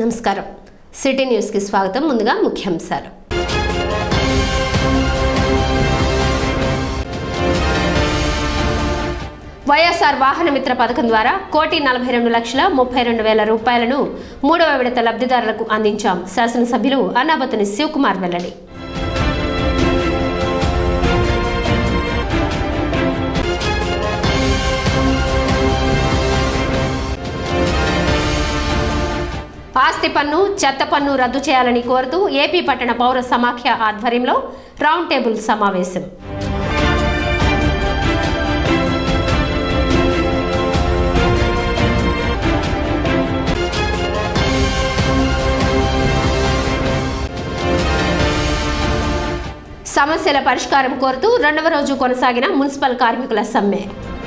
నమస్కారం సిటీ న్యూస్కి స్వాగతం ముందుగా ముఖ్యాంశాలు వైఎస్ఆర్ వాహన మిత్ర పథకం ద్వారా కోటి నలభై రెండు లక్షల ముప్పై రెండు వేల రూపాయలను మూడవ విడత లబ్ధిదారులకు అందించాం శాసనసభ్యులు అన్నాబతుని శివకుమార్ వెల్లడి ఆస్తి పన్ను చెత్త పన్ను రద్దు చేయాలని కోరుతూ ఏపీ పట్టణ పౌర సమాఖ్య ఆధ్వర్యంలో రౌండ్ టేబుల్ సమావేశం సమస్యల పరిష్కారం కోరుతూ రెండవ రోజు కొనసాగిన మున్సిపల్ కార్మికుల సమ్మె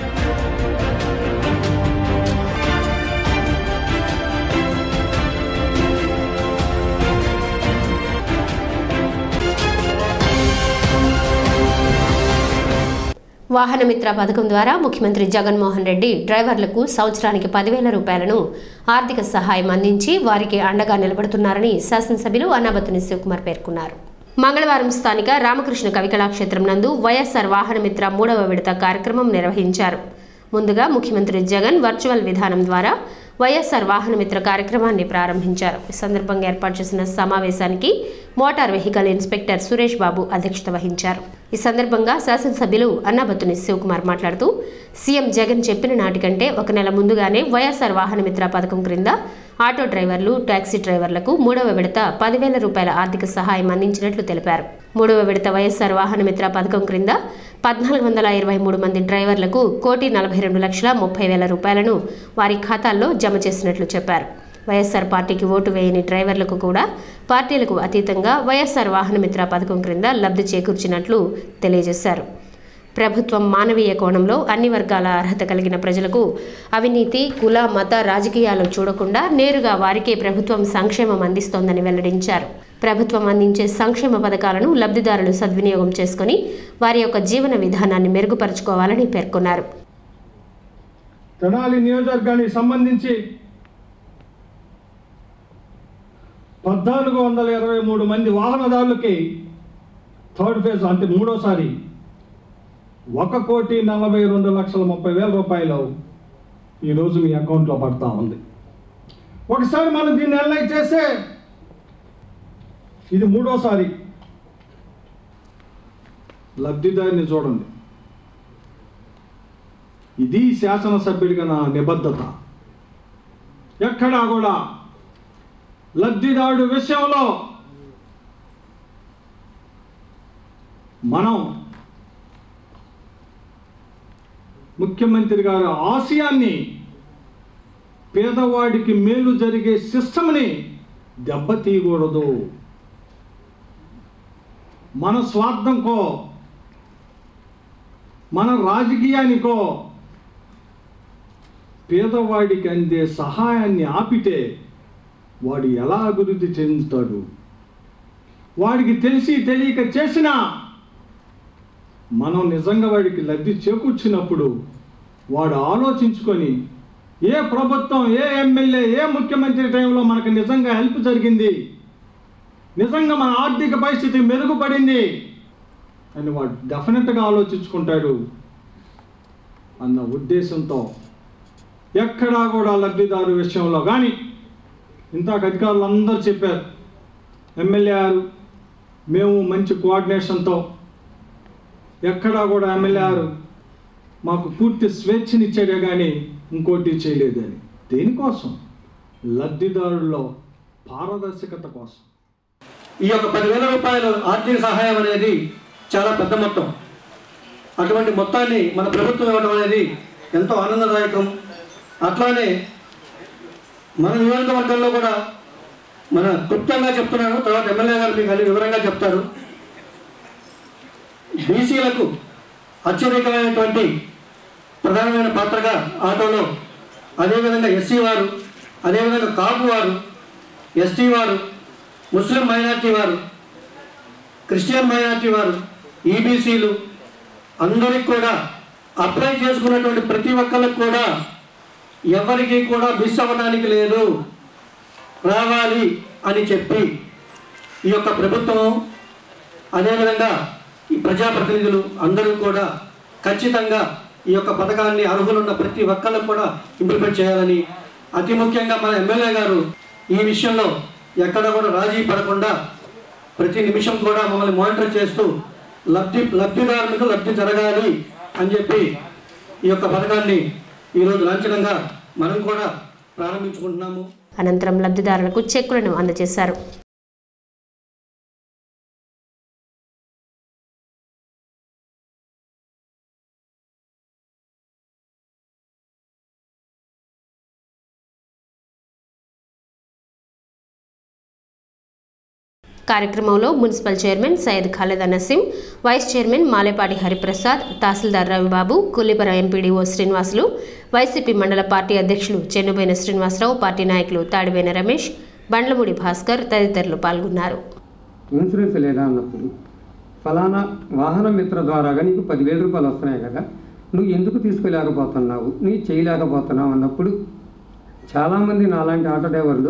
వాహనమిత్ర పథకం ద్వారా ముఖ్యమంత్రి జగన్మోహన్ రెడ్డి డ్రైవర్లకు సంవత్సరానికి పదివేల రూపాయలను ఆర్థిక సహాయం అందించి వారికి అండగా నిలబడుతున్నారని శాసనసభ్యులు అన్నాబతుని శివకుమార్ పేర్కొన్నారు మంగళవారం స్థానిక రామకృష్ణ కవికళాక్షేత్రం నందు వైఎస్ఆర్ వాహనమిత్ర మూడవ విడత కార్యక్రమం నిర్వహించారు ముందుగా ముఖ్యమంత్రి జగన్ వర్చువల్ విధానం ద్వారా వైఎస్ఆర్ వాహనమిత్ర కార్యక్రమాన్ని ప్రారంభించారు ఈ సందర్భంగా ఏర్పాటు చేసిన సమావేశానికి motor vehicle inspector Suresh Babu అధ్యక్షత వహించారు ఈ సందర్భంగా శాసనసభ్యులు అన్నాబత్తుని శివకుమార్ మాట్లాడుతూ సీఎం జగన్ చెప్పిన నాటికంటే ఒక నెల ముందుగానే వైఎస్ఆర్ వాహనమిత్ర పథకం క్రింద ఆటో డ్రైవర్లు టాక్సీ డ్రైవర్లకు మూడవ విడత పదివేల రూపాయల ఆర్థిక సహాయం అందించినట్లు తెలిపారు మూడవ విడత వైఎస్ఆర్ వాహనమిత్ర పథకం క్రింద పద్నాలుగు వందల ఇరవై మూడు మంది డ్రైవర్లకు కోటి నలభై రెండు లక్షల ముప్పై వేల రూపాయలను వారి ఖాతాల్లో జమ చేసినట్లు చెప్పారు వైఎస్ఆర్ పార్టీకి ఓటు వేయని డ్రైవర్లకు కూడా పార్టీలకు అతీతంగా వైఎస్ఆర్ వాహనమిత్ర పథకం క్రింద లబ్ధి చేకూర్చినట్లు తెలియజేశారు ప్రభుత్వం మానవీయ కోణంలో అన్ని వర్గాల అర్హత కలిగిన ప్రజలకు అవినీతి కుల మత రాజకీయాలు చూడకుండా నేరుగా వారికే ప్రభుత్వం సంక్షేమం అందిస్తోందని వెల్లడించారు ప్రభుత్వం అందించే సంక్షేమ పథకాలను లబ్ధిదారులు సద్వినియోగం చేసుకుని వారి యొక్క జీవన విధానాన్ని మెరుగుపరుచుకోవాలని పేర్కొన్నారు తెనాలి నియోజకవర్గానికి సంబంధించి పద్నాలుగు వందల ఇరవై మూడు మంది వాహనదారులకి థర్డ్ ఫేజ్ అంటే మూడోసారి ఒక కోటి నలభై రెండు లక్షల ముప్పై వేల రూపాయలు ఈరోజు మీ అకౌంట్లో పడతా ఉంది ఒకసారి మనం దీన్ని అనలైజ్ చేస్తే ఇది మూడోసారి లబ్ధిదారిని చూడండి ఇది శాసనసభ్యుడిగా నా నిబద్ధత ఎక్కడా కూడా లబ్ధిదారుడు విషయంలో మనం ముఖ్యమంత్రి గారి ఆశయాన్ని పేదవాడికి మేలు జరిగే సిస్టమ్ని దెబ్బతీయకూడదు మన స్వార్థంకో మన రాజకీయానికో పేదవాడికి అందే సహాయాన్ని ఆపితే వాడు ఎలా అభివృద్ధి చెందుతాడు వాడికి తెలిసి తెలియక చేసినా మనం నిజంగా వాడికి లబ్ధి చేకూర్చినప్పుడు వాడు ఆలోచించుకొని ఏ ప్రభుత్వం ఏ ఎమ్మెల్యే ఏ ముఖ్యమంత్రి టైంలో మనకు నిజంగా హెల్ప్ జరిగింది నిజంగా మన ఆర్థిక పరిస్థితి మెరుగుపడింది అని వాడు డెఫినెట్గా ఆలోచించుకుంటాడు అన్న ఉద్దేశంతో ఎక్కడా కూడా లబ్ధిదారు విషయంలో కానీ ఇంతాక అధికారులు అందరూ చెప్పారు ఎమ్మెల్యే గారు మేము మంచి కోఆర్డినేషన్తో ఎక్కడా కూడా ఎమ్మెల్యే గారు మాకు పూర్తి స్వేచ్ఛనిచ్చాడే కానీ ఇంకోటి చేయలేదని దేనికోసం లబ్ధిదారుల్లో పారదర్శకత కోసం ఈ యొక్క పదివేల రూపాయలు ఆర్థిక సహాయం అనేది చాలా పెద్ద మొత్తం అటువంటి మొత్తాన్ని మన ప్రభుత్వం ఇవ్వడం అనేది ఎంతో ఆనందదాయకం అట్లానే మన నియోజకవర్గంలో కూడా మన క్లుప్తంగా చెప్తున్నాను తర్వాత ఎమ్మెల్యే గారు మీకు అన్ని వివరంగా చెప్తారు బీసీలకు అత్యధికమైనటువంటి ప్రధానమైన పాత్రగా ఆటోలో అదేవిధంగా ఎస్సీ వారు అదేవిధంగా కాపు వారు ఎస్టీ వారు ముస్లిం మైనార్టీ వారు క్రిస్టియన్ మైనార్టీ వారు ఈబీసీలు అందరికి కూడా అప్లై చేసుకున్నటువంటి ప్రతి ఒక్కరికి కూడా ఎవరికి కూడా మిస్ అవ్వడానికి లేదు రావాలి అని చెప్పి ఈ యొక్క ప్రభుత్వం అదేవిధంగా ఈ ప్రజాప్రతినిధులు అందరూ కూడా ఖచ్చితంగా ఈ యొక్క పథకాన్ని అర్హులున్న ప్రతి ఒక్కళ్ళకు కూడా ఇంప్లిమెంట్ చేయాలని అతి ముఖ్యంగా మన ఎమ్మెల్యే గారు ఈ విషయంలో ఎక్కడ కూడా రాజీ పడకుండా ప్రతి నిమిషం కూడా మమ్మల్ని మానిటర్ చేస్తూ లబ్ధి లబ్ధిదారులకు లబ్ధి జరగాలి అని చెప్పి ఈ యొక్క పథకాన్ని ఈరోజు లాంఛనంగా మనం కూడా ప్రారంభించుకుంటున్నాము అనంతరం లబ్ధిదారులకు చెక్కులను అందజేశారు కార్యక్రమంలో municipal chairman Syed Khalid Naseem vice chairman Malepati Hariprasad తహసీల్దార్ రవిబాబు కొల్లిపర ఎంపీడీఓ శ్రీనివాసులు వైసీపీ మండల పార్టీ అధ్యక్షులు చెన్నుబోయిన శ్రీనివాసరావు పార్టీ నాయకులు తాడిబోయిన రమేష్ బండ్లమూడి భాస్కర్ తదితరులు పాల్గొన్నారు ఇన్సూరెన్స్ లేదా అన్నప్పుడు ఫలానా వాహన మిత్ర ద్వారాగా నీకు పదివేల రూపాయలు వస్తున్నాయి కదా నువ్వు ఎందుకు తీసుకోలేకపోతున్నావు నీ చేయలేకపోతున్నావు అన్నప్పుడు చాలామంది నాలాంటి ఆటో డ్రైవర్లు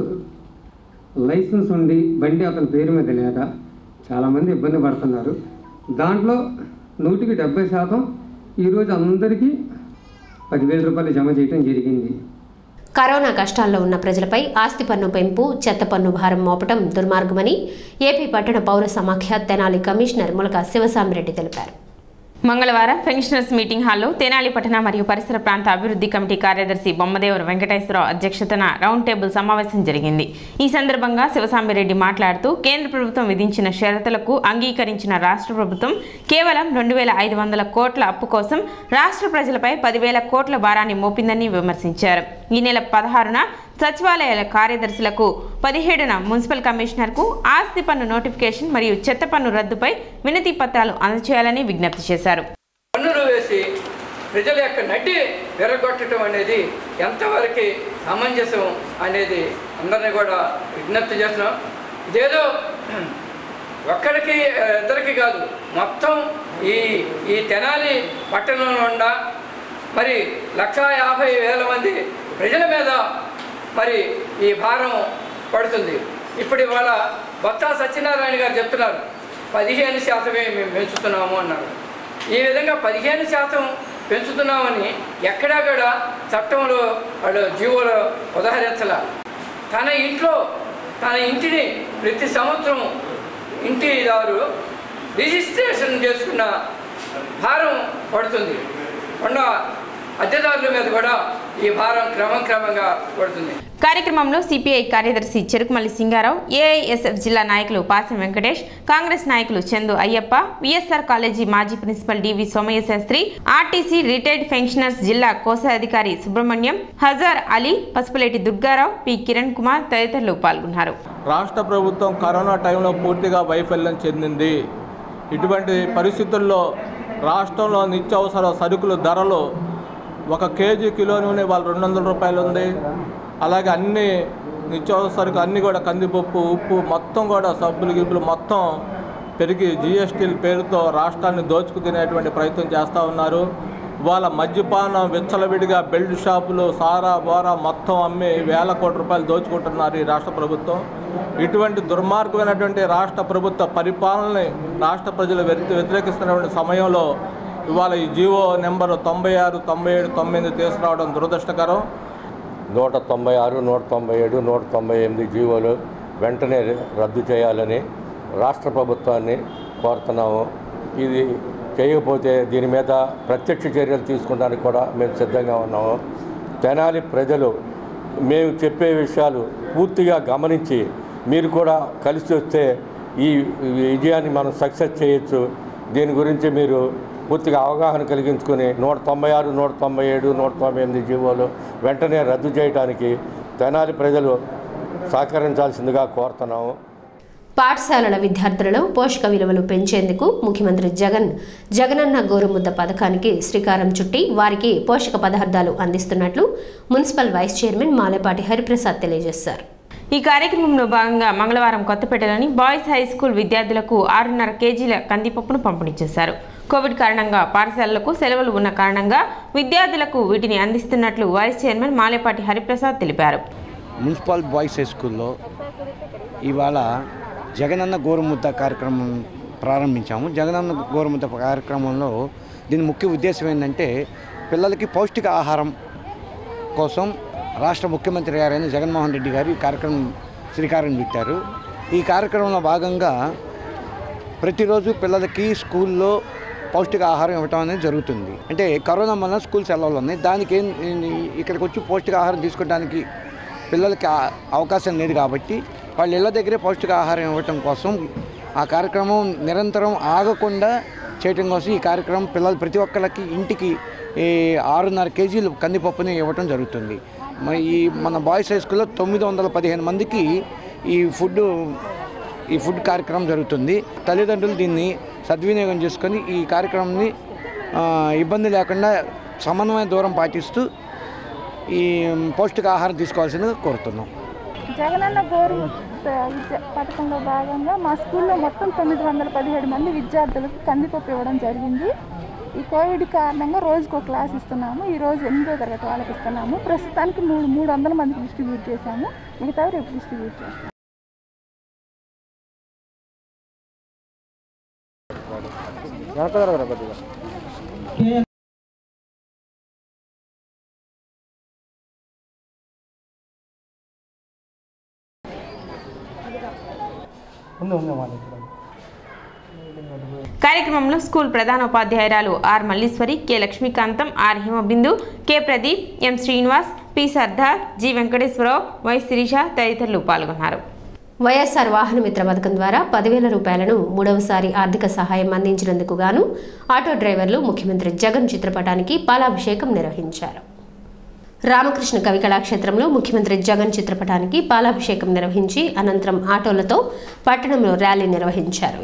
లైసెన్స్ ఉండి బండి అతని పేరు మీద లేక చాలామంది ఇబ్బంది పడుతున్నారు దాంట్లో నూటికి డెబ్బై శాతం ఈరోజు అందరికీ పదివేల రూపాయలు జమ చేయడం జరిగింది కరోనా కష్టాల్లో ఉన్న ప్రజలపై ఆస్తి పన్ను పెంపు చెత్త పన్ను భారం మోపటం దుర్మార్గమని ఏపీ పట్టణ పౌర సమాఖ్య తెనాలి కమిషనర్ ములక శివసామిరెడ్డి తెలిపారు మంగళవారం పెన్షనర్స్ మీటింగ్ హాల్లో తెనాలి పట్టణ మరియు పరిసర ప్రాంత అభివృద్ధి కమిటీ కార్యదర్శి బొమ్మదేవర వెంకటేశ్వరరావు అధ్యక్షతన రౌండ్ టేబుల్ సమావేశం జరిగింది ఈ సందర్భంగా శివసాంబిరెడ్డి మాట్లాడుతూ కేంద్ర ప్రభుత్వం విధించిన షరతులకు అంగీకరించిన రాష్ట్ర ప్రభుత్వం కేవలం రెండు వేల ఐదు వందల కోట్ల అప్పు కోసం రాష్ట్ర ప్రజలపై పదివేల కోట్ల భారాన్ని మోపిందని విమర్శించారు ఈ నెల పదహారున సచివాలయాల కార్యదర్శులకు పదిహేడున మున్సిపల్ కమిషనర్కు ఆస్తి పన్ను నోటిఫికేషన్ మరియు చెత్త పన్ను రద్దుపై వినతి పత్రాలు అందజేయాలని విజ్ఞప్తి చేశారు పన్నులు వేసి ప్రజల యొక్క నడ్డి విరగొట్టడం అనేది ఎంతవరకు సమంజసం అనేది అందరినీ కూడా విజ్ఞప్తి చేస్తున్నాం ఇదేదో ఒక్కడికి ఇద్దరికి కాదు మొత్తం ఈ ఈ తెనాలి పట్టణంలో ఉన్న మరి లక్షా యాభై వేల మంది ప్రజల మీద మరి ఈ భారం పడుతుంది ఇప్పుడు ఇవాళ బొత్స సత్యనారాయణ గారు చెప్తున్నారు పదిహేను శాతమే మేము పెంచుతున్నాము అన్నారు ఈ విధంగా పదిహేను శాతం పెంచుతున్నామని ఎక్కడా కూడా చట్టంలో వాళ్ళు జీవోలో ఉదాహరించాల తన ఇంట్లో తన ఇంటిని ప్రతి సంవత్సరం ఇంటిదారు రిజిస్ట్రేషన్ చేసుకున్న భారం పడుతుంది ఉన్న అద్దెదారుల మీద కూడా ఈ భారం క్రమం క్రమంగా పడుతుంది కార్యక్రమంలో సిపిఐ కార్యదర్శి చెరుకుమల్లి సింగారావు ఏఐఎస్ఎఫ్ జిల్లా నాయకులు పాసం వెంకటేష్ కాంగ్రెస్ నాయకులు చందు అయ్యప్ప విఎస్ఆర్ కాలేజీ మాజీ principal DV Somayya Sastri RTC retired pensioners జిల్లా కోశాధికారి సుబ్రహ్మణ్యం హజార్ అలీ పసుపులేటి దుర్గారావు పి కిరణ్ కుమార్ తదితరులు పాల్గొన్నారు రాష్ట్ర ప్రభుత్వం కరోనా టైంలో పూర్తిగా వైఫల్యం చెందింది ఇటువంటి పరిస్థితుల్లో రాష్ట్రంలో నిత్యావసర సరుకుల ధరలు ఒక కేజీ కిలో నూనె వాళ్ళు రెండు వందల రూపాయలు ఉంది అలాగే అన్ని నిత్యావసర సరుకు అన్నీ కూడా కందిపప్పు ఉప్పు మొత్తం కూడా సబ్బులు గిబ్బులు మొత్తం పెరిగి జిఎస్టీల పేరుతో రాష్ట్రాన్ని దోచుకు తినేటువంటి ప్రయత్నం చేస్తూ ఉన్నారు వాళ్ళ మద్యపానం విచ్చలవిడిగా బెల్ట్ షాపులు సారా బోరా మొత్తం అమ్మి వేల కోట్ల రూపాయలు దోచుకుంటున్నారు ఈ రాష్ట్ర ప్రభుత్వం ఇటువంటి దుర్మార్గమైనటువంటి రాష్ట్ర ప్రభుత్వ పరిపాలనని రాష్ట్ర ప్రజలు వ్యతి వ్యతిరేకిస్తున్నటువంటి సమయంలో ఇవాళ ఈ జీవో నెంబర్ తొంభై ఆరు తొంభై ఏడు తొమ్మిది తీసుకురావడం దురదృష్టకరం నూట తొంభై ఆరు నూట తొంభై ఏడు నూట తొంభై ఎనిమిది జీవోలు వెంటనే రద్దు చేయాలని రాష్ట్ర ప్రభుత్వాన్ని కోరుతున్నాము ఇది చేయకపోతే దీని మీద ప్రత్యక్ష చర్యలు తీసుకోవడానికి కూడా మేము సిద్ధంగా ఉన్నాము తెనాలి ప్రజలు మేము చెప్పే విషయాలు పూర్తిగా గమనించి మీరు కూడా కలిసి వస్తే ఈ విజయాన్ని మనం సక్సెస్ చేయొచ్చు దీని గురించి మీరు పూర్తిగా అవగాహన కలిగించుకొని నూట తొంభై ఆరు నూట తొంభై ఏడు నూట తొంభై ఎనిమిది జీవోలు వెంటనే రద్దు చేయడానికి తెనాలి ప్రజలు సహకరించాల్సిందిగా కోరుతున్నాము పాఠశాలల విద్యార్థులలో పోషక విలువలు పెంచేందుకు ముఖ్యమంత్రి జగన్ జగనన్న గోరుముద్ద పథకానికి శ్రీకారం చుట్టి వారికి పోషక పదార్థాలు అందిస్తున్నట్లు municipal vice chairman Malepati Hariprasad తెలియజేశారు ఈ కార్యక్రమంలో భాగంగా మంగళవారం కొత్తపేటలోని బాయ్స్ హై స్కూల్ విద్యార్థులకు ఆరున్నర కేజీల కందిపప్పును పంపిణీ చేశారు కోవిడ్ కారణంగా పాఠశాలలకు సెలవులు ఉన్న కారణంగా విద్యార్థులకు వీటిని అందిస్తున్నట్లు వైస్ చైర్మన్ మాలేపాటి హరిప్రసాద్ తెలిపారు మున్సిపల్ బాయ్స్ హై స్కూల్లో ఇవాళ జగనన్న గోరుముద్ద కార్యక్రమం ప్రారంభించాము జగనన్న గోరుముద్ద కార్యక్రమంలో దీని ముఖ్య ఉద్దేశం ఏంటంటే పిల్లలకి పౌష్టిక ఆహారం కోసం రాష్ట్ర ముఖ్యమంత్రి గారైన జగన్మోహన్ రెడ్డి గారు ఈ కార్యక్రమం శ్రీకారం చుట్టారు ఈ కార్యక్రమంలో భాగంగా ప్రతిరోజు పిల్లలకి స్కూల్లో పౌష్టిక ఆహారం ఇవ్వటం అనేది జరుగుతుంది అంటే కరోనా వల్ల స్కూల్ సెలవులు ఉన్నాయి దానికి ఏం ఇక్కడికి వచ్చి పౌష్టిక ఆహారం తీసుకోవడానికి పిల్లలకి ఆ- అవకాశం లేదు కాబట్టి వాళ్ళ ఇళ్ళ దగ్గరే పౌష్టిక ఆహారం ఇవ్వటం కోసం ఆ కార్యక్రమం నిరంతరం ఆగకుండా చేయటం కోసం ఈ కార్యక్రమం పిల్లలు ప్రతి ఒక్కళ్ళకి ఇంటికి ఈ ఆరున్నర కేజీలు కందిపప్పుని ఇవ్వటం జరుగుతుంది మరి ఈ మన బాయ్స్ హై స్కూల్లో తొమ్మిది వందల పదిహేను మందికి ఈ ఫుడ్ ఈ ఫుడ్ కార్యక్రమం జరుగుతుంది తల్లిదండ్రులు దీన్ని సద్వినియోగం చేసుకొని ఈ కార్యక్రమాన్ని ఆ, ఇబ్బంది లేకుండా సమన్వయ దూరం పాటిస్తూ ఈ పౌష్టికాహారం తీసుకోవాల్సిందిగా కోరుతున్నాం జగనన్న గోరు విద్య పథకంలో భాగంగా మా స్కూల్లో మొత్తం తొమ్మిది వందల పదిహేడు మంది విద్యార్థులకు కందిపప్పు ఇవ్వడం జరిగింది ఈ కోవిడ్ కారణంగా రోజుకు ఒక క్లాస్ ఇస్తున్నాము ఈ రోజు ఎనిమిదో తరగతి వాళ్ళకి ఇస్తున్నాము ప్రస్తుతానికి మూడు మూడు వందల మందికి డిస్ట్రిబ్యూట్ చేశాము మిగతావి రేపు డిస్ట్రిబ్యూట్ చేస్తాము కార్యక్రమంలో స్కూల్ ప్రధానోపాధ్యాయురాలు R Malleswari K Lakshmikantham R Himabindu K Pradeep M Srinivas P Sardar G Venkateswararao Y Sirisha తదితరులు పాల్గొన్నారు వైఎస్ఆర్ వాహన మిత్ర పథకం ద్వారా పదివేల రూపాయలను మూడవసారి ఆర్థిక సహాయం అందించినందుకు గాను ఆటో డ్రైవర్లు ముఖ్యమంత్రి జగన్ చిత్రపటానికి పాలాభిషేకం నిర్వహించారు రామకృష్ణ కవి కళాక్షేత్రంలో ముఖ్యమంత్రి జగన్ చిత్రపటానికి పాలాభిషేకం నిర్వహించి అనంతరం ఆటోలతో పట్టణంలో ర్యాలీ నిర్వహించారు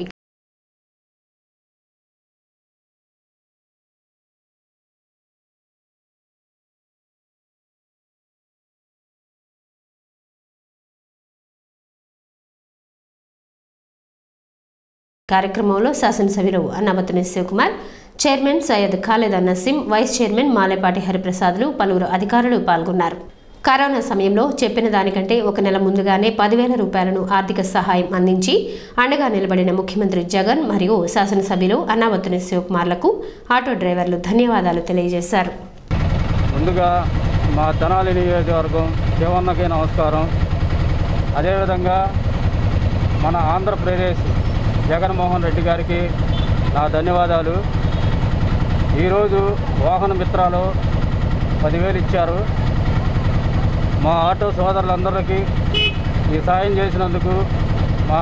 కార్యక్రమంలో శాసనసభ్యులు Annamathuni Sivakumar chairman Syed Khalid Naseem vice chairman Malepati హరిప్రసాద్లు పలువురు అధికారులు పాల్గొన్నారు కరోనా సమయంలో చెప్పిన దానికంటే ఒక నెల ముందుగానే పదివేల రూపాయలను ఆర్థిక సహాయం అందించి అండగా నిలబడిన ముఖ్యమంత్రి జగన్ మరియు శాసనసభ్యులు అన్నామతుని శివకుమార్లకు ఆటో డ్రైవర్లు ధన్యవాదాలు తెలియజేశారు ముందుగా మా తెనాలి నియోజకవర్గం శివన్నకి నమస్కారం అదేవిధంగా మన ఆంధ్రప్రదేశ్ జగన్మోహన్ రెడ్డి గారికి నా ధన్యవాదాలు ఈరోజు వాహన మిత్రాలు పదివేలు ఇచ్చారు మా ఆటో సోదరులందరికీ ఈ సాయం చేసినందుకు మా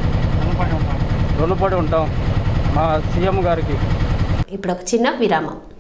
రుణపడి ఉంటాం మా సీఎం గారికి ఇప్పుడు ఒక చిన్న విరామం